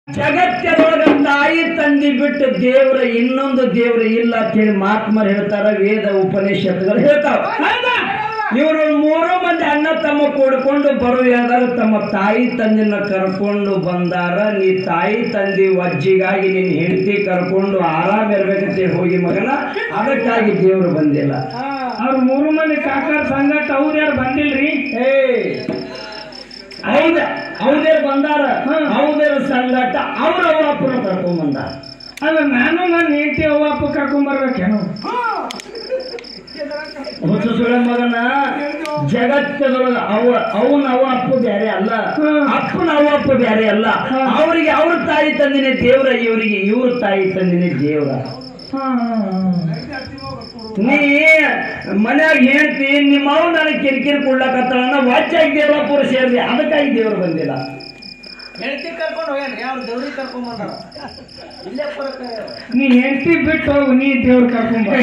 ಜಗತ್ತದೊಳಗ ತಾಯಿ ತಂದಿ ಬಿಟ್ಟು ದೇವ್ರ ಇನ್ನೊಂದು ದೇವ್ರ ಇಲ್ಲ ಅಂತೇಳಿ ಮಹಾತ್ಮರು ಹೇಳ್ತಾರ ವೇದ ಉಪನಿಷತ್ಗಳು ಹೇಳ್ತಾವ ಇವರು ಮೂರು ಮಂದಿ ಅಣ್ಣ ತಮ್ಮ ಕೂಡ್ಕೊಂಡು ಬರುವುದಾದಾಗ ತಮ್ಮ ತಾಯಿ ತಂದಿನ ಕರ್ಕೊಂಡು ಬಂದಾರ ನೀ ತಾಯಿ ತಂದಿ ವಜ್ಜಿಗಾಗಿ ನಿನ್ನ ಹೆಂಡತಿ ಕರ್ಕೊಂಡು ಆರಾಮ ಇರ್ಬೇಕಂತ ಹೋಗಿ ಮಗನ ಅದಕ್ಕಾಗಿ ದೇವ್ರು ಬಂದಿಲ್ಲ ಅವ್ರ ಮೂರು ಮಂದಿ ಕಾಕರ್ ಸಂಗಟ ಅವ್ರು ಯಾರು ಬಂದಿಲ್ರಿ ಏ ಹೌದ ಹೌದೇ ಬಂದಾರ ಹೌದೇ ಸಂಗಟ ಅವ್ರ ಅವ್ರ ಅಪ್ಪನ ಕರ್ಕೊಂಡ್ ಬಂದಾರ ಅಲ್ಲ ನಾನು ನನ್ನ ಹೆಂಡತಿ ಅವ್ವ ಅಪ್ಪ ಕರ್ಕೊಂಡ್ ಬರ್ಬೇಕೇನು ಹುಚ್ಚು ಸುಳ್ಳ ಮಗನ ಜಗತ್ತದೊಳಗ ಅವ ಅವನ ಅವ ಅಪ್ಪ ಬ್ಯಾರೆ ಅಲ್ಲ ಅಪ್ಪನ ಅವ ಅಪ್ಪ ಬ್ಯಾರೆ ಅಲ್ಲ ಅವರಿಗೆ ಅವ್ರ ತಾಯಿ ತಂದಿನೇ ದೇವ್ರ ಇವರಿಗೆ ಇವ್ರ ತಾಯಿ ತಂದಿನೇ ದೇವ್ರ ನೀ ಮನ್ಯಾಗ ಹೇಳ್ತಿ ನಿಮ್ಮ ಅವ್ ನನಗೆ ಕಿರಿಕಿರಿ ಕೊಡ್ಲಕತ್ತಾಳ ವಾಚಾಗಿ ದೇವಪುರ ಸೇರ್ಲಿ ಅದಕ್ಕಾಗಿ ದೇವ್ರು ಬಂದಿಲ್ಲ ಹೆಂಡತಿ ಕರ್ಕೊಂಡು ಹೋಗ್ಯಾನ್ರಿ ಅವ್ರು ದೇವ್ರಿಗೆ ಕರ್ಕೊಂಡ್ ಬಂದಾರ ಇಲ್ಲೇ ಬರಕ ನೀ ಹೆಂಡತಿ ಬಿಟ್ಟು ಹೋಗು ನೀ ದೇವ್ರ ಕರ್ಕೊಂಡ್ ಬಾ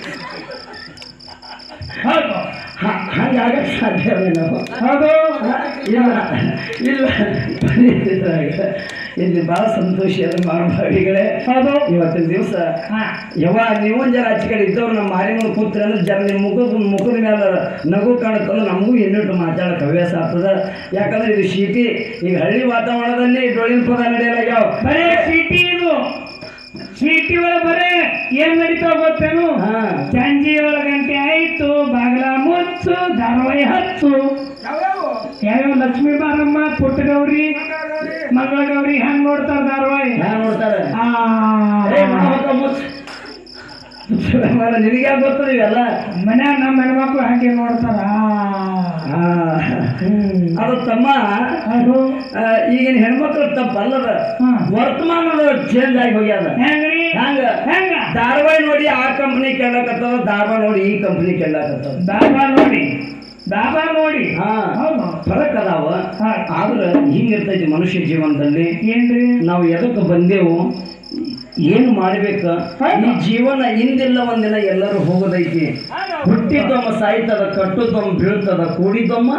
ಹೌದು ಹ- ಹಂಗಾಗಕ್ ಸಾಧ್ಯವೇನೋ ಹೌದು ಇಲ್ಲ ಇಲ್ಲ ಪರಿಸ್ಥಿತಿಯಾಗ ಇಲ್ಲಿ ಬಹಳ ಸಂತೋಷ ಇದೆ ಮಾನವಗಳೇ ಹೌದು ಇವತ್ತಿನ ದಿವಸ ಹಾ ಯವ ನೀವೊಂದ್ ಜರ ಆಚೆ ಕಡೆ ಇದ್ದವ್ರು ನಮ್ಮ ಮಾರಿಮೂಲ ಕೂತ್ರಿ ಅಂದ್ರೆ ಜರ ನಿಮ್ಮ ಮುಖದ ಮುಖದ ಮೇಲೆ ನಗು ಕಾಣುತ್ತಂದ್ರೆ ನಮಗೂ ಎನ್ನಿಟ್ಟು ಮಾತಾಡಕ್ಕೆ ಹವ್ಯಾಸ ಆಗ್ತದ ಯಾಕಂದ್ರೆ ಇದು ಶೀಟಿ ಈಗ ಹಳ್ಳಿ ವಾತಾವರಣದಲ್ಲಿ ಡೊಳ್ಳಿನ ಪದ ನಡೆಯಲಾಗ್ಯಾವ ಬರೇ ಸಿಟಿ ಇದು ಸಿಟಿ ಒಳಗೆ ಬರೇ ಏನ್ ನಡೀತಾವ ಗೊತ್ತೇನು ಹಾ ಸಂಜೆ ಏಳು ಗಂಟೆ ಆಯ್ತು ಬಾಗಿಲ ಮುಚ್ಚು ಧಾರಾವಾಹಿ ಹಚ್ಚು ಯಾವ್ಯಾವ ಲಕ್ಷ್ಮೀ ಬಾರಮ್ಮ ಪುಟ್ಟಗೌರಿ ಮಂಗಳ ಗೌರಿ ಹೆಂಗ್ ನೋಡ್ತಾರ ಧಾರಾವಾಹಿ ಯಾರು ನೋಡ್ತಾರೆ ಆ ಏ, ಮಹಾಮಕ ಮುಚ್ಚ್. ಮಾರ, ನಿನಗೆ ಯಾಕೆ ಗೊತ್ತದ ಇವೆಲ್ಲ ಮನ್ಯಾಗ ನಮ್ಮ ಹೆಣ್ಮಕ್ಳು ಹಾಗೆ ನೋಡ್ತಾರ ಆ, ಅದು ತಮ್ಮ ಅದು ಆ, ಈಗಿನ ಹೆಣ್ಮಕ್ಳು ತಪ್ಪಲ್ಲದ ಹಾ. ವರ್ತಮಾನ ಚೇಂಜ್ ಆಗಿ ಹೋಗ್ಯದ ಹೆಂಗ್ರಿ ಹಂಗ ಹೆಂಗ ಧಾರವಾಹಿ ನೋಡಿ ಆ ಕಂಪ್ನಿ ಕೆಳ್ಳಕತ್ತದ ಧಾರವಾಡ ನೋಡಿ ಈ ಕಂಪ್ನಿ ಕೆಳ್ಳಕತ್ತದ ದಾಬಾ ನೋಡಿ ದಾಬಾ ನೋಡಿ ಹಾ ಹೌದು ಫರಕ್ ಅದಾವ ಹಾ. ಆದ್ರ ಹಿಂಗಿರ್ತೈತಿ ಮನುಷ್ಯ ಜೀವನದಲ್ಲಿ ಏನ್ರಿ ನಾವು ಎದಕ್ಕೆ ಬಂದೆವು ಏನು ಮಾಡ್ಬೇಕ ಈ ಜೀವನ ಇಂದಿಲ್ಲ ಒಂದಿನ ಎಲ್ಲರೂ ಹೋಗೋದೈತಿ ಹುಟ್ಟಿದ್ದೊಮ್ಮ ಸಾಯ್ತದ ಕಟ್ಟುದೊಮ್ಮ ಬೀಳ್ತದ ಕೂಡಿದ್ದೊಮ್ಮ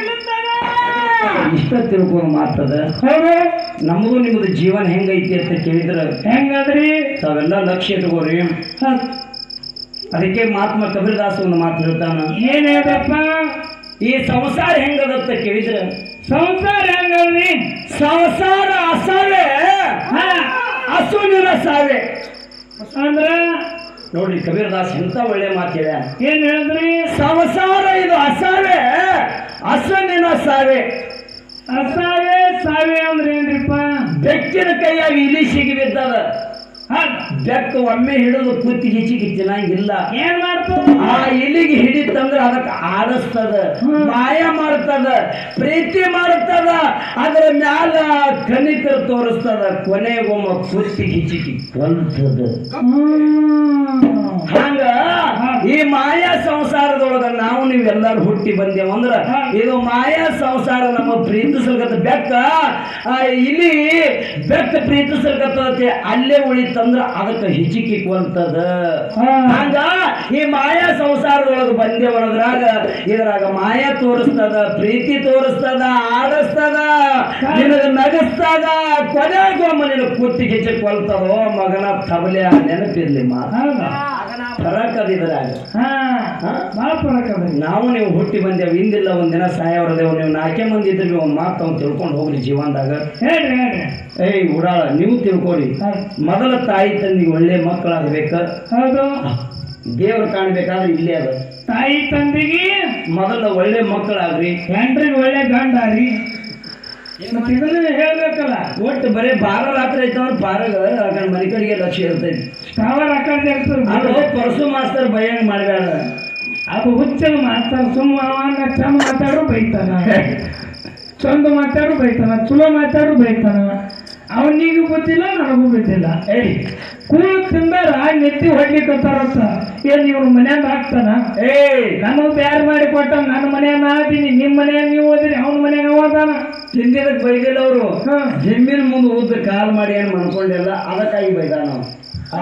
ಇಷ್ಟ ತಿಳ್ಕೊಂಡು ಮಾತದ ಹೌದು ನಮಗೂ ನಿಮ್ದು ಜೀವನ ಹೆಂಗೈತಿ ಅಂತ ಕೇಳಿದ್ರ ಹೆಂಗದ್ರಿ ತಾವೆಲ್ಲ ಲಕ್ಷ್ಯ ಇಟ್ಕೋರಿ ಅದಕ್ಕೆ ಮಹಾತ್ಮ ಕಬೀರದಾಸ ಒಂದು ಮಾತು ಹೇಳ್ತಾನ ಏನ್ ಹೇಳ್ದಪ್ಪ ಈ ಸಂಸಾರ ಹೆಂಗದತ್ತ ಕೇಳಿದ್ರ ಸಂಸಾರ ಹೆಂಗದ್ರಿ ಸಂಸಾರ ಅಸಾವೆ ಹಾ ಅಸುನಿನ ಸಾವೆ ಅಂದ್ರ ನೋಡ್ರಿ ಕಬೀರದಾಸ್ ಎಂತ ಒಳ್ಳೆ ಮಾತು ಹೇಳ್ಯಾನ ಏನ್ ಹೇಳಿದ್ರಿ ಸಂಸಾರ ಇದು ಅಸಾವೆ ಅಸುನಿನ ಸಾವೆ ಅಸಾವೆ ಸಾವೆ ಅಂದ್ರೆ ಏನ್ರಿಪ್ಪ ಬೆಕ್ಕಿನ ಕೈಯಾಗಿ ಇಲಿ ಸಿಗಿ ಬಿದ್ದದ ಹೌದ್. ಬೆಕ್ಕು ಒಮ್ಮೆ ಹಿಡಿದು ಕುತ್ತಿ ಹಿಚಿಗೆ ತಿನ್ನಂಗಿಲ್ಲ ಏನ್ ಮಾಡ್ತು ಆ ಇಲಿಗೆ ಹಿಡಿತಂದ್ರ ಅದಕ್ಕೆ ಆಡಿಸ್ತದ ಮಾಯ ಮಾಡ್ತದ ಪ್ರೀತಿ ಮಾಡ್ತದ ಅದರ ಮ್ಯಾಲ ಕನಿಕರು ತೋರಿಸ್ತದ ಕೊನೆಗೊಮ್ಮ ಕುತ್ತಿ ಹಿಚಿಕಿ ಕೊಲ್ತದ ಹಂಗ ಈ ಮಾಯಾ ಸಂಸಾರದೊಳಗ ನಾವು ನೀವೆಲ್ಲರೂ ಹುಟ್ಟಿ ಬಂದೇವಂದ್ರ ಇದು ಮಾಯಾ ಸಂಸಾರ ನಮ್ಮ ಪ್ರೀತಿಸಲ್ಕತ್ತ ಬೆಕ್ಕ ಆ ಇಲಿ ಬೆಕ್ಕ ಪ್ರೀತಿಸಲ್ಕತ್ತೈತಿ ಅಲ್ಲೇ ಉಳಿತಂದ್ರ ಅದಕ್ಕೆ ಹಿಚಿಕಿ ಕೊಲ್ತದ ಹಂಗ ಈ ಮಾಯಾ ಸಂಸಾರದೊಳಗ ಬಂದೇವನದ್ರಾಗ ಇದ್ರಾಗ ಮಾಯಾ ತೋರಿಸ್ತದ ಪ್ರೀತಿ ತೋರಿಸ್ತದ ಆಡಿಸ್ತದ ನಿನಗ ನಗಸ್ತದ ಕೊನೆಗೊಮ್ಮ ನಿನಗ ಕುತ್ತಿ ಹಿಚಿ ಕೊಲ್ತದೋ ಮಗನ ತಬಲೆ ನೆನಪಿರ್ಲಿ ಮಾತ ಹೌದಾ ಫರಕ್ ಅದ ಇದ್ರಾಗ ಹಾ ಹಾ? ಬಾಳ ಫರಕ್ ಅದ್ರಿ ನಾವು ನೀವು ಹುಟ್ಟಿ ಬಂದೇವು ಹಿಂದಿಲ್ಲ ಒಂದಿನ ಸಾಯವರದೇವು ನೀವು ನಾಲ್ಕೇ ಮಂದಿ ಇದ್ರಿ ಒಂದು ಮಾತು ಅವ್ನು ತಿಳ್ಕೊಂಡು ಹೋಗ್ರಿ ಜೀವನದಾಗ ಹೇಳ್ರಿ ಹೇಳ್ರಿ ಏಯ್ ಉಡಾಳ ನೀವು ತಿಳ್ಕೊರಿ ಹೌದ್. ಮೊದಲ ತಾಯಿ ತಂದಿಗೆ ಒಳ್ಳೆ ಮಕ್ಕಳಾಗಬೇಕ ಹೌದು ದೇವ್ರು ಕಾಣ್ಬೇಕಾದ್ರೆ ಇಲ್ಲೇ ಅದ ತಾಯಿ ತಂದಿಗೆ ಮೊದಲ ಒಳ್ಳೆ ಮಕ್ಕಳಾಗ್ರಿ ಹೆಂಡ್ರಿಗೆ ಒಳ್ಳೆ ಗಂಡ ರೀ ಮತ್ತ್ ಇದನ್ನ ಹೇಳ್ಬೇಕಲ್ಲ ಒಟ್ಟು ಬರೀ ಬಾರ ರಾತ್ರಿ ಐತಂದ್ರೆ ಬಾರಾಗ ಆಕಡೆ ಮನೆ ಕಡೆಗೆ ಲಕ್ಷ್ಯ ಇರ್ತೈತಿ ಸ್ಟಾವರ್ ಹಾಕಂತ ಅದು ಇರ್ತದೆ ಪರಸು ಮಾಸ್ತರ್ ಭಯಂಗ್ ಮಾಡಬೇಡ ಅದು ಹುಚ್ಚಲ್ ಮಾತಾಡ ಸುಮ್ಮ ಅವನ್ನ ಚಂದ ಮಾತಾಡ್ರು ಬೈತಾನ ಚಂದ ಮಾತಾಡ್ರು ಬೈತಾನ ಚಲೋ ಮಾತಾಡ್ರು ಬೈತಾನ ಅವನಿಗೂ ಗೊತ್ತಿಲ್ಲ ನನಗೂ ಗೊತ್ತಿಲ್ಲ ಏಯ್ ಕೂಳು ತಿಂದಾರ ನೆತ್ತಿ ಹೊಡ್ಲಿಕ್ಕತ್ತಾರಂತ ಏನ್ ಇವ್ರ ಮನ್ಯಾಗ ಹಾಕ್ತಾನ ಏಯ್ ನನಗೂ ಬ್ಯಾರೆ ಮಾಡಿ ಕೊಟ್ಟ ನನ್ನ ಮನ್ಯಾಗ ನಾ ಅದೀನಿ ನಿಮ್ಮ ಮನ್ಯಾಗ ನೀವು ಓದಿರಿ ಅವನ ಮನ್ಯಾಗ ಅವ ಅದಾನ ತಿಂದಿರಕ್ ಬೈದಿಲ್ಲ ಅವರು ಹಾ. ಜಿಮ್ಮಿನ ಮುಂದೆ ಉದ್ದ ಕಾಲ್ ಮಾಡಿ ಏನು ಮಾಡ್ಕೊಂಡಿಲ್ಲ ಅದಕ್ಕಾಗಿ ಬೈದ ನಾವು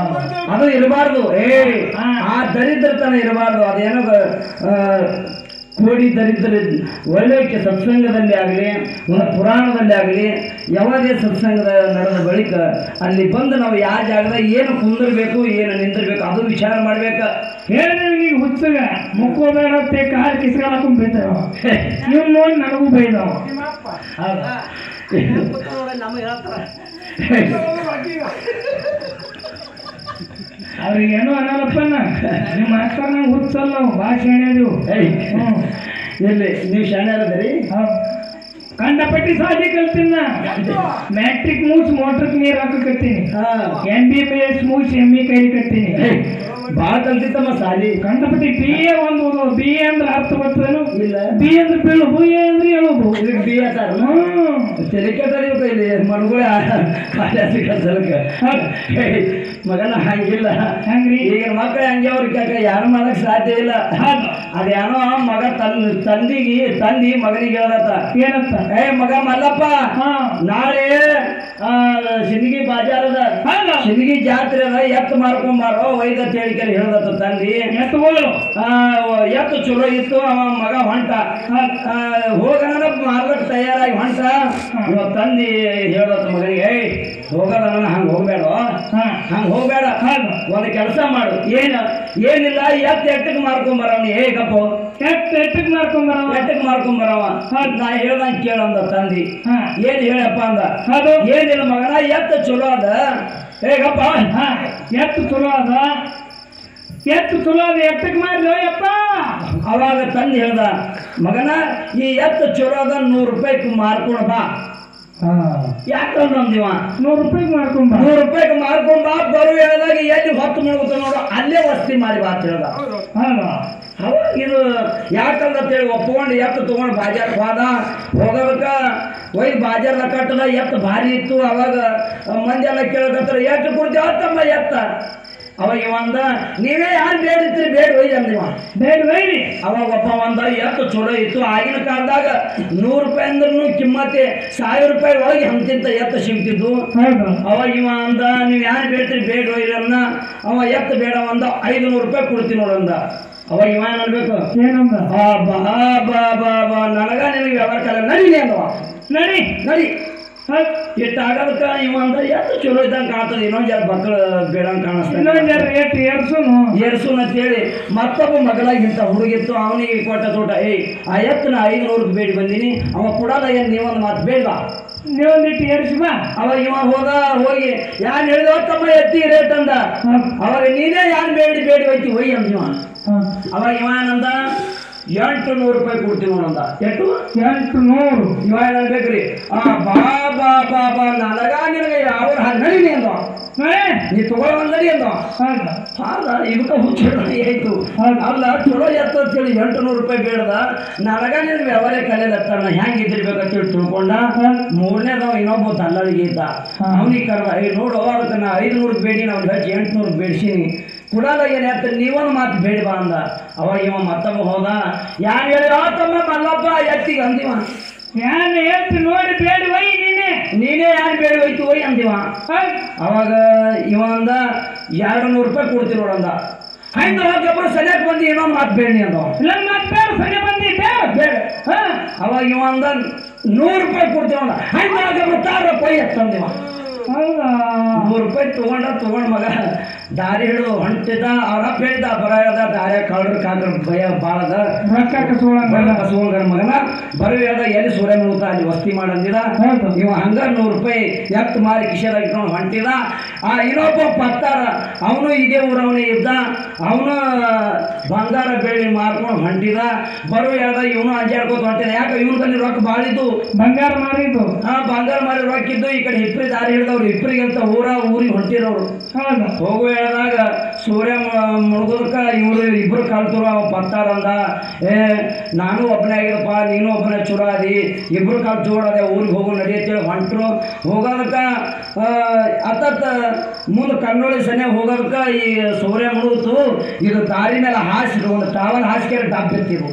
ಅದು ಇರಬಾರ್ದು ಏ ಹಾ. ಆ ದರಿದ್ರತನ ಇರಬಾರ್ದು ಅದೇನೋ ಆ, ಕೋಡಿ ದರಿದ್ರ ಒಳ್ಳೆ ಕೆ- ಸತ್ಸಂಗದಲ್ಲಿ ಆಗಲಿ ಒಂದು ಪುರಾಣದಲ್ಲಿ ಆಗಲಿ ಯಾವುದೇ ಸತ್ಸಂಗದ ನಡೆದ ಬಳಿಕ ಅಲ್ಲಿ ಬಂದು ನಾವು ಯಾವ ಜಾಗದಾಗ ಏನು ಕುಂದಿರ್ಬೇಕು ಏನು ನಿಂದಿರ್ಬೇಕು ಅದು ವಿಚಾರ ಮಾಡ್ಬೇಕು ಹೇಳಿದ್ರೆ ನೀವು ಹುಚ್ಚಗ ಮುಕ್ಕೋಬೇಡ ಅಂತ ಕಾಲು ಕಿಸ್ಕೊಳಕ್ಕೂ ಬೈತಾವ ಇವ್ ನೋಡಿ ನನಗೂ ಬೈದಾವ ಹೌದಾ? ನೋಡಿ ನಮಗೆ ಹೇಳ್ತಾರ ಅವ್ರಿಗೆ ಏನೋ ಅನ್ನಲ್ಲಪ್ಪ ನಾ ನಿಮ್ಮ ಮಾಸ್ತರ್ ನಂಗೆ ಹುಚ್ಚಲ್ಲ ನಾವು ಭಾಷೆ ಹೇಳಿದೆವು ಏಯ್, ಹ್ಞೂ ಎಲ್ಲಿ ನೀವು ಶಾಣೆ ಅದರಿ ಹೌದ್. ಕಂಡಪಟ್ಟಿ ಸಾಲಿ ಕಲ್ತಿನ ಮ್ಯಾಟ್ರಿಕ್ ಮೂಸ್ ಮೋಟ್ರಕ್ ನೀರ್ ಹಾಕಕತ್ತೀನಿ ಹಾ ಎಂ ಬಿ ಬಿ ಎಸ್ ಮೂಸ್ ಎಮ್ ಇ ಕೈ ಕತ್ತೀನಿ ಏಯ್, ಭಾಳ ಕಲ್ತಿತ್ತಮ್ಮ ಸಾಲಿ ಕಂಡಪಟ್ಟಿ ಬಿ ಎ ಒಂದು ಬಿ ಎ ಅಂದ್ರೆ ಅರ್ಥ ಗೊತ್ತೇನು ಇಲ್ಲ ಬಿ ಅಂದ್ರೆ ಬೀಳುದು ಎ ಅಂದ್ರೆ ಹೇಳುದು ಇದಕ್ಕೆ ಬಿ ಆತಾರ ಹ್ಮ್ ತೆಲಿಕೆಟಾರಿ ಇಲ್ಲಿ ಮನ್ಗಳ ಕಾಲೇಜ್ ಕಲ್ಸಲ್ಕ ಮಗನ ಹಂಗಿಲ್ಲ ಹೆಂಗ್ರಿ ಈಗಿನ ಮಕ್ಕಳು ಹಂಗೆ ಅವ್ರ ಕೇಳ ಯಾರು ಮಾಡಕ್ ಸಾಧ್ಯ ಇಲ್ಲ ಹೌದು. ಅದೇನೋ ಮಗ ತನ್ ತಂದಿಗೆ ತಂದಿ ಮಗನಿಗೆ ಹೇಳತ್ತ ಏನಂತ ಏ ಮಗ ಮಲ್ಲಪ್ಪ ಹಾ ನಾಳೆ ಆ, ಸಿಂದಗಿ ಬಾಜಾರದ ಹೌದು ಸಿಂದಗಿ ಜಾತ್ರೆ ಅದ ಎತ್ತು ಮಾರ್ಕೊಂಬಾರೋ ಒಯ್ದ ಹೇಳಿಕೆರೆ ಹೇಳ್ದತ್ತ ತಂದಿ ಎತ್ತುಗಳು ಆ, ಎತ್ತು ಚಲೋ ಇತ್ತು ಅವ ಮಗ ಹೊಂಟ ಆ, ಹೋಗೋಣ ಮಾರ್ಲಕ್ ತಯಾರಾಗಿ ಹೊಂಟ ಇವ ತಂದಿ ಹೇಳ್ದತ್ತ ಮಗನಿಗೆ ಏಯ್ ಹೋಗದ ಹಂಗ ಹೋಗ್ಬೇಡ ಹಾ ಹಂಗ ಹೋಗ್ಬೇಡ ಹೌದು ಒಂದು ಕೆಲಸ ಮಾಡು ಏನು ಏನಿಲ್ಲ ಎತ್ತು ಎಟ್ಟಕ್ಕೆ ಮಾರ್ಕೊಂಬರವನಿ ಏ ಗಪ್ಪು ಎತ್ತು ಎತ್ತಕ್ ಮಾಡ್ಕೊಂಬರವ ಎಟ್ಟಕ್ಕೆ ಮಾರ್ಕೊಂಬರವ ನಾ ಹೇಳ್ದಂಗೆ ಕೇಳಂದ ತಂದಿ ಹಾ ಏನ್ ಹೇಳಪ್ಪ ಅಂದ ಹೌದು ಏನಿಲ್ಲ ಮಗನ ಎತ್ತು ಚಲೋ ಅದ ಏ ಗಪ್ಪ ಹಾ ಎತ್ತು ಚಲೋ ಅದ ಎತ್ತು ಚಲೋ ಅದ ಎತ್ತಕ್ ಮಾಡ್ಲಿ ಯಪ್ಪ ಅವಾಗ ತಂದು ಹೇಳ್ದ ಮಗನ ಈ ಎತ್ತು ಚಲೋ ಅದ ನೂರು ರೂಪಾಯಿಗೆ ಮಾರ್ಕೊಂಡ್ ಬಾ ಯಾಕಂದ್ರ ಅಂದಿವ ನೂರು ರೂಪಾಯಿಗೆ ಮಾಡ್ಕೊಂಬ ನೂರು ರೂಪಾಯಿಗೆ ಮಾರ್ಕೊಂಡ್ ಬಾ ಬರು ಹೇಳಿದಾಗ ಎಲ್ಲಿ ಹೊತ್ತು ಮುಳುಗುತ್ತ ನೋಡು ಅಲ್ಲೇ ವಸ್ತಿ ಮಾಡಿ ಬಾ ಅಂತ ಹೇಳ್ದ ಹೌದು ಅವಾಗ ಇದು ಯಾಕಂದ ಹೇಳಿ ಒಪ್ಕೊಂಡು ಎತ್ತು ತಗೊಂಡು ಬಾಜಾರ್ಗೆ ಹೋದ ಹೋಗೋದಕ್ಕ ಒಯ್ದು ಬಾಜಾರ್ನ ಕಟ್ಟದ ಎತ್ತು ಭಾರಿ ಇತ್ತು ಅವಾಗ ಮಂದಿ ಎಲ್ಲ ಕೇಳಕತ್ತಾರ ಎತ್ತು ಕೊಡ್ತೀವ ತಮ್ಮ ಎತ್ತ ಅವಾಗ ಇವ ಅಂದ ನೀವೇ ಯಾರು ಬೇಡಿತ್ರಿ ಬೇಡ ಒಯ್ದು ಅಂದಿವ ಬೇಡ ಬೈರಿ ಅವಾಗ ಒಬ್ಬ ಒಂದ ಎತ್ತು ಚಲೋ ಇತ್ತು ಆಗಿನ ಕಾಲದಾಗ ನೂರು ರೂಪಾಯಿ ಅಂದ್ರೂ ಕಿಮ್ಮತ್ತೆ ಸಾವಿರ ರೂಪಾಯಿ ಒಳಗೆ ಹಂತಿಂತ ಎತ್ತು ಸಿಗ್ತಿದ್ವು ಹೌದು ಅವಾಗ ಇವ ಅಂದ ನೀವು ಯಾರು ಬೇಡ್ತೀರಿ ಬೇಡ ಒಯ್ರನ್ನ ಅವ ಎತ್ತು ಬೇಡ ಅಂದ ಐದು ನೂರು ರೂಪಾಯಿ ಕೊಡ್ತೀನಿ ನೋಡಂದ ಅವಾಗ ಇವ ಏನ್ ಅನ್ಬೇಕು ಏನಂದ ಆ ಬಾ ಬಾ ಬಾ ಬಾ ನನಗ ನಿನಗೆ ವ್ಯವಹಾರ ಕಾಲ ನಡೀಲಿ ಅಂದವ ನಡಿ ನಡಿ ಹೌದ್. ಇಟ್ಟು ಆಗೋದಕ್ಕ ಇವ ಅಂದ ಎತ್ತು ಚಲೋ ಇದ್ದಂಗೆ ಕಾಣ್ತದೆ ಇನ್ನೊಂದು ಜರ ಮಕ್ಕಳು ಬೇಡಂಗೆ ಕಾಣಿಸ್ತಾನೆ ಇನ್ನೊಂದ್ ಜರ ಏಟ್ ಏರ್ಸುನು ಏರ್ಸುನ್ ಅಂತೇಳಿ ಮತ್ತೊಬ್ಬ ಮಗಳಾಗಿಂತ ಹುಡುಗಿತ್ತು ಅವನಿಗೆ ಕೊಟ್ಟ ತೋಟ ಏಯ್ ಆ ಎತ್ತನ ಐದುನೂರಕ್ಕೆ ಬೇಡಿ ಬಂದೀನಿ ಅವ ಕೊಡಲ್ಲ ಏನು ನೀವೊಂದು ಮಾತು ಬೇಡವಾ ನೀವೊಂದಿಟ್ಟು ಏರ್ಸಿ ಬಾ ಅವಾಗ ಇವ ಹೋದ ಹೋಗಿ ಯಾರು ಹೇಳಿದ ತಮ್ಮ ಎತ್ತಿ ರೇಟ್ ಅಂದ ಹೌದ್. ಅವಾಗ ನೀನೇ ಯಾರು ಬೇಡಿ ಬೇಡಿ ಹೋಯ್ತಿ ಒಯ್ ಅಂದ ಇವ ಹೌದ್. ಅವಾಗ ಇವ ಏನಂದ ಎಂಟು ನೂರು ರೂಪಾಯಿ ಕೊಡ್ತೀನಿ ನೋಡಂದ ಎಷ್ಟು ಎಂಟು ನೂರು ಇವ ಏನ್ಬೇಕ್ರಿ ಆ ಬಾ ಬಾ ಬಾ ಬಾ ನನಗ ನಿನಗೆ ಯಾವ ನಡೀನಿ ಅಂದ ಏ, ನೀ ತಗೊಳ್ಳೋ ನಡಿ ಅಂದ ಹೌದು ಹಾಗ ಇದಕ್ಕೆ ಹುಚ್ಚ ಆಯ್ತು ಹೌದು. ಅಲ್ಲ ಚಲೋ ಎತ್ತ ಅಂತೇಳಿ ಎಂಟು ನೂರು ರೂಪಾಯಿ ಬೇಡದ ನನಗ ನಿನ್ ವ್ಯವಹಾರ ಕಲಿಯಲತ್ತಾನ ಹೆಂಗ್ ಇದ್ದಿರ್ಬೇಕಂತೇಳಿ ತಿಳ್ಕೊಂಡ ಹೌದು. ಮೂರನೇದವ ಇನ್ನೊಬ್ಬ ದಲ್ಲಾಳಿಗೆ ಇದ್ದ ಹಾ. ಅವನಿಗೆ ಕರೆದ ಏ ನೋಡು ಅದಕ್ಕೆ ನಾ ಐದುನೂರು ಬೇಡಿ ನಾವು ಹಚ್ಚಿ ಎಂಟುನೂರು ಬೇಡಿಸೀನಿ ಕುಡಾಲ ಏನು ಹೇಳ್ತ ನೀವೊಂದು ಮಾತು ಬೇಡಿ ಬಾ ಅಂದ ಅವಾಗ ಇವ ಮತ್ತೊಬ್ಬ ಹೋದ ಯಾರು ಹೇಳಿ ಆ ತಮ್ಮ ಮಲ್ಲಪ್ಪ ಎತ್ತಿಗೆ ಅಂದಿವ ಯಾನ್ ಎತ್ತು ನೋಡಿ ಬೇಡ ಬೈ ನೀನೆ ನೀನೇ ಯಾರು ಬೇಡಿ ಹೋಯ್ತು ಒಯ್ ಅಂದಿವ ಹೌದ್. ಅವಾಗ ಇವ ಅಂದ ಎರಡು ನೂರು ರೂಪಾಯಿ ಕೊಡ್ತೀನಿ ನೋಡಂದ ಹಂಗ ಹೋಗ್ಯೊಬ್ಬರು ಸರಿಯಾಗಿ ಬಂದು ಏನೋ ಮಾತು ಬೇಡಿ ಅಂದವ ಇಲ್ಲ ಮತ್ತೆ ಸರಿ ಬಂದಿದ್ದೆ ಬೇಡ ಹಾ ಅವಾಗ ಇವ ಅಂದ ನೂರು ರೂಪಾಯಿ ಕೊಡ್ತೀವಿ ನೋಡ ಹಂಗ ಹೋಗ್ಯೊಬ್ಬರು ತಾರ ರೂಪಾಯಿ ಎತ್ತಂದಿವ ಹೌದಾ ನೂರು ರೂಪಾಯಿ ತಗೊಂಡ ತಗೊಂಡ್ ಮಗ ದಾರಿ ಹಿಡಿದು ಹೊಂಟಿದ ಅವ್ರ ಅಪ್ಪ ಹೇಳಿದ ಬರ ಹೇಳ್ದ ದಾರ್ಯ ಕಳ್ರ ಕಾಕ್ರ ಭಯ ಬಾಳದ ರೊಕ್ಕ ಕಸ್ಕೊಳಂಗಲ್ಲ ಬಸವಂಗರ ಮಗನ ಬರೋ ಹೇಳ್ದ ಎಲ್ಲಿ ಸೂರ್ಯ ಮುಳುತ ಅಲ್ಲಿ ವಸ್ತಿ ಮಾಡಂದಿದ ಹೌದು. ಇವ ಹಂಗ ನೂರು ರೂಪಾಯಿ ಎತ್ತು ಮಾರಿ ಕಿಶೆದಾಗ ಇಟ್ಕೊಂಡು ಹೊಂಟಿದ ಆ ಇನ್ನೊಬ್ಬ ಪತ್ತಾರ ಅವನು ಇದೇ ಊರವನೇ ಇದ್ದ ಅವನು ಬಂಗಾರ ಬೆಳ್ಳಿ ಮಾರ್ಕೊಂಡು ಹೊಂಟಿದ ಬರೋ ಹೇಳ್ದ ಇವನು ಅಂಜಾಡ್ಕೋತ ಹೊಂಟಿದ ಯಾಕೆ ಇವನ ಬಲ್ಲಿ ರೊಕ್ಕ ಬಾಳಿದ್ದು ಬಂಗಾರ ಮಾರಿದ್ದು ಆ ಬಂಗಾರ ಮಾರಿ ರೊಕ್ಕ ಇದ್ದು ಈ ಕಡೆ ಹಿಪ್ರಿ ದಾರಿ ಹಿಡಿದವ್ರು ಹಿಪ್ರಿಗೆ ಅಂತ ಊರ ಊರಿಗೆ ಹೊಂಟಿರೋರು ಹೌದು ಹೋಗು ಹೇಳಿದಾಗ ಸೂರ್ಯ ಮ- ಮುಳುಗೋದಕ್ಕ ಇವರು ಇಬ್ರು ಕಲ್ತರು ಅವ ಪತ್ತಾರ ಅಂದ ಏ ನಾನು ಒಬ್ಬನೇ ಆಗಿದಪ್ಪ ನೀನು ಒಬ್ಬನೇ ಚುರಾದಿ ಇಬ್ರು ಕಾಲ್ ಚೂಡದೆ ಊರಿಗೆ ಹೋಗು ನಡೆಯತ್ತೇಳಿ ಹೊಂಟ್ರು ಹೋಗೋದಕ್ಕ ಆ, ಅತ್ತತ್ತ ಮುಂದೆ ಕಣ್ಣೊಳಿ ಸನೆ ಹೋಗೋದಕ್ಕ ಈ ಸೂರ್ಯ ಮುಳುಗುತ್ತು ಇದು ದಾರಿ ಮೇಲೆ ಹಾಸಿದ್ರು ಒಂದು ಟವಲ್ ಹಾಸಿಗೆ ಡಬ್ ಎತ್ತಿರು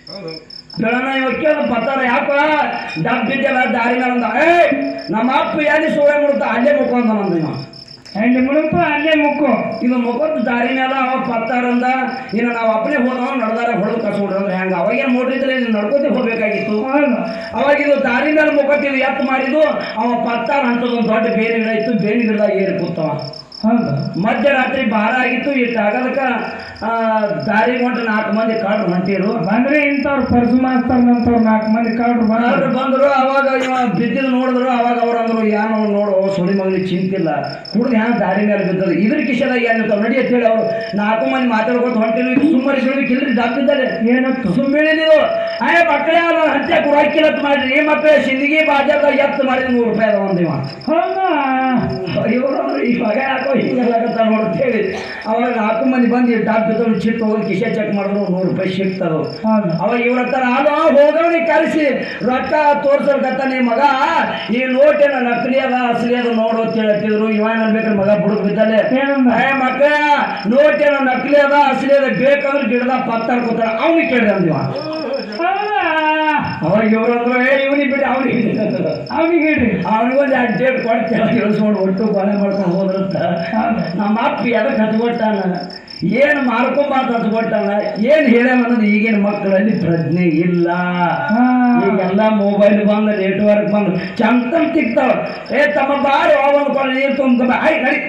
ಬೆಳನ ಇವ ಕೇಳ ಪತ್ತಾರ ಯಾಕ ಡಬ್ ಬಿದ್ದಲ್ಲ ದಾರಿ ಮೇಲೆ ಅಂದ ಏ ನಮ್ಮ ಅಪ್ಪ ಎಲ್ಲಿ ಸೂರ್ಯ ಮುಳುಗ್ತ ಅಲ್ಲೇ ಮುಖಂದ ನಂದು ಇವ ಅಲ್ಲಿ ಮುಳುಪ ಅಲ್ಲೇ ಮುಕ್ಕು ಇದು ಮುಖದ ದಾರಿ ಮೇಲೆ ಅವಾಗ ಪತ್ತಾರಂದ ಇನ್ನು ನಾವು ಅಪ್ಪನೇ ಹೋದವ ನಡೆದಾರ ಹೊಡೆದು ಕಸ್ಬಿಡ್ರ ಅಂದ್ರೆ ಹೆಂಗ ಅವಾಗೇನು ನೋಡಿದ್ರೆ ನೀನು ನಡ್ಕೋತೆ ಹೋಗ್ಬೇಕಾಗಿತ್ತು ಹೌದು ಅವಾಗ ಇದು ದಾರಿ ಮೇಲೆ ಮುಖತ್ತಿದ್ದು ಎತ್ತು ಮಾಡಿದ್ದು ಅವ ಪತ್ತಾರ ಅಂತದೊಂದು ದೊಡ್ಡ ಬೇರೆ ಗಿಡ ಇತ್ತು ಬೇರೆ ಗಿಡದಾಗ ಏರಿ ಕೂತವ ಹೌದು ಮಧ್ಯರಾತ್ರಿ ಭಾರ ಆಗಿತ್ತು ಇಟ್ಟು ಆಗದಕ್ಕ ಆ, ದಾರಿ ಹೊಂಟು ನಾಲ್ಕು ಮಂದಿ ಕಾಡ್ರು ಹೊಂಟಿರು ಬಂದ್ರೆ ಇಂಥವ್ರು ಪರ್ಸು ಮಾಸ್ತರ್ನಂತವ್ರು ನಾಲ್ಕು ಮಂದಿ ಕಳ್ರು ಬಂದ್ರು ಕಾಡ್ರು ಬಂದ್ರು ಅವಾಗ ಇವ ಬಿದ್ದಿದ್ದು ನೋಡಿದ್ರು ಅವಾಗ ಅವ್ರು ಅಂದ್ರು ಏನೋ ನೋಡು ಸುಳಿ ಮಗನಿಗೆ ಚಿಂತಿಲ್ಲ ಕುಡ್ದು ಹ್ಯಾಂಗ ದಾರಿ ಮೇಲೆ ಬಿದ್ದದ ಇದ್ರ ಕಿಶದಾಗ ಏನಿರ್ತಾವ ನಡಿ ಅಂತ ಹೇಳಿ ಅವರು ನಾಲ್ಕು ಮಂದಿ ಮಾತಾಡ್ಕೊಂಡು ಹೊಂಟಿರು ಸುಮ್ಮನೆ ಸುಳಿಗೆ ಇಲ್ರಿ ಡಾಕ್ಟಿದ್ದಾರೆ ಏನತ್ತು ಸುಮ್ಮನೆ ನೀವು ಆಯ ಮಕ್ಕಳೇ ಅವ್ರ ಹಂತೆ ಕುರಾಕಿಲತ್ ಮಾಡ್ರಿ ಈ ಮಕ್ಕಳೇ ಸಿಂದಗಿ ಬಾಜಾರ್ದಾಗ ಎತ್ತು ಮಾಡಿದ್ರೆ ನೂರು ರೂಪಾಯಿ ಅದ ಒಂದಿವ ಹೌದಾ ಇವರು ಈ ಮಗ ಯಾಕೋ ಹಿಂಗೆಲ್ಲಾಗತ್ತ ನೋಡ್ತೇಳಿ ಅವಾಗ ನಾಲ್ಕು ಮಂದಿ ಬಂದು ಡಾಕ್ಟರ್ ತಗೊಂಡು ಚಿಟ್ಟು ಹೋಗಿ ಕಿಶೆ ಚೆಕ್ ಮಾಡಿದ್ರು ನೂರು ರೂಪಾಯಿ ಸಿಗ್ತದವು ಹೌದು ಅವಾಗ ಇವ್ರ ಹತ್ರ ಅಲ್ಲ ಹೋಗವನಿ ಕರೆಸಿ ರೊಕ್ಕ ತೋರ್ಸಲ್ಕತ್ತ ನಿಮ್ಮ ಮಗ ಈ ನೋಟೇನ ನಕಲಿ ಅದ ಅಸಲಿ ಅದ ನೋಡು ಅಂತ ಹೇಳ್ತಿದ್ರು ಇವ ಅನ್ಬೇಕಾದ್ರೆ ಮಗ ಬುಡಕ್ ಬಿದ್ದಲ್ಲೇ ಏನಂದ ಏ ಮಕ್ಕ ನೋಟೇನ ನಕಲಿ ಅದ ಅಸಲಿ ಅದ ಬೇಕಂದ್ರೆ ಗಿಡದ ಪತ್ತಾರ ಕೂತಾರ ಅವ್ನಿಗೆ ಕೇಳಿದ ಅಂದಿವ ಹೌದಾ ಅವಾಗ ಇವ್ರು ಅಂದ್ರು ಏ ಇವನಿಗೆ ಬಿಡಿ ಅವನಿಗೆ ಅವ್ನಿಗೆ ಹೇಳ್ರಿ ಅವನಿಗೊಂದು ಎರಡು ಡೇಟ್ ಕೊಡ್ತೇವೆ ಇಳಿಸ್ಕೊಂಡು ಒಟ್ಟು ಕೊನೆ ಮಾಡ್ಕೊಂಡು ಹೋದ್ರಂತ ಹೌದು ನಮ್ಮ ಅಪ್ಪ ಎದಕ್ಕೆ ಹತ್ಕೊಟ್ಟಾನ ಏನು ಮಾರ್ಕೊಂಬಾತ ಹತ್ಕೊಟ್ಟಾನ ಏನು ಹೇಳ್ಯಾನ ಅನ್ನೋದು ಈಗಿನ ಮಕ್ಕಳಲ್ಲಿ ಪ್ರಜ್ಞೆ ಇಲ್ಲ ಹಾ. ಈಗೆಲ್ಲ ಮೊಬೈಲ್ ಬಂದು ನೆಟ್ವರ್ಕ್ ಬಂದು ಚಂತಮ್ ತಿಕ್ತಾವ ಏ ತಮ್ಮ ಬಾರಿ ಒಂದು ಕೊಡ ನೀರು ತುಂಬ ಆಯ್ ನಡಿ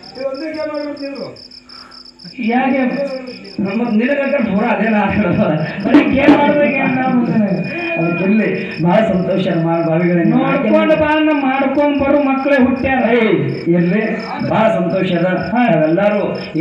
ಯಾಕೆ ನಮ್ಮ ನಿನಗಂತ ಪೂರ ಅದೇನ ಆಟಾಡೋದು ಬರೀ ಗೇಮ್ ಆಡ್ಬೇಕು ಏನ್ ನಾವು ಅದಕ್ಕಿಲ್ಲಿ ಭಾಳ ಸಂತೋಷ ಮಾಡಿ ಬಾವಿಗಳನ್ನ ನೋಡ್ಕೊಂಡು ಬಂದು ಮಾಡ್ಕೊಂಡ್ ಬರೋ ಮಕ್ಕಳೇ ಹುಟ್ಟ್ಯಾರ ಇರ್ಲಿ ಭಾಳ ಸಂತೋಷ ಅದ ಎಲ್ಲರೂ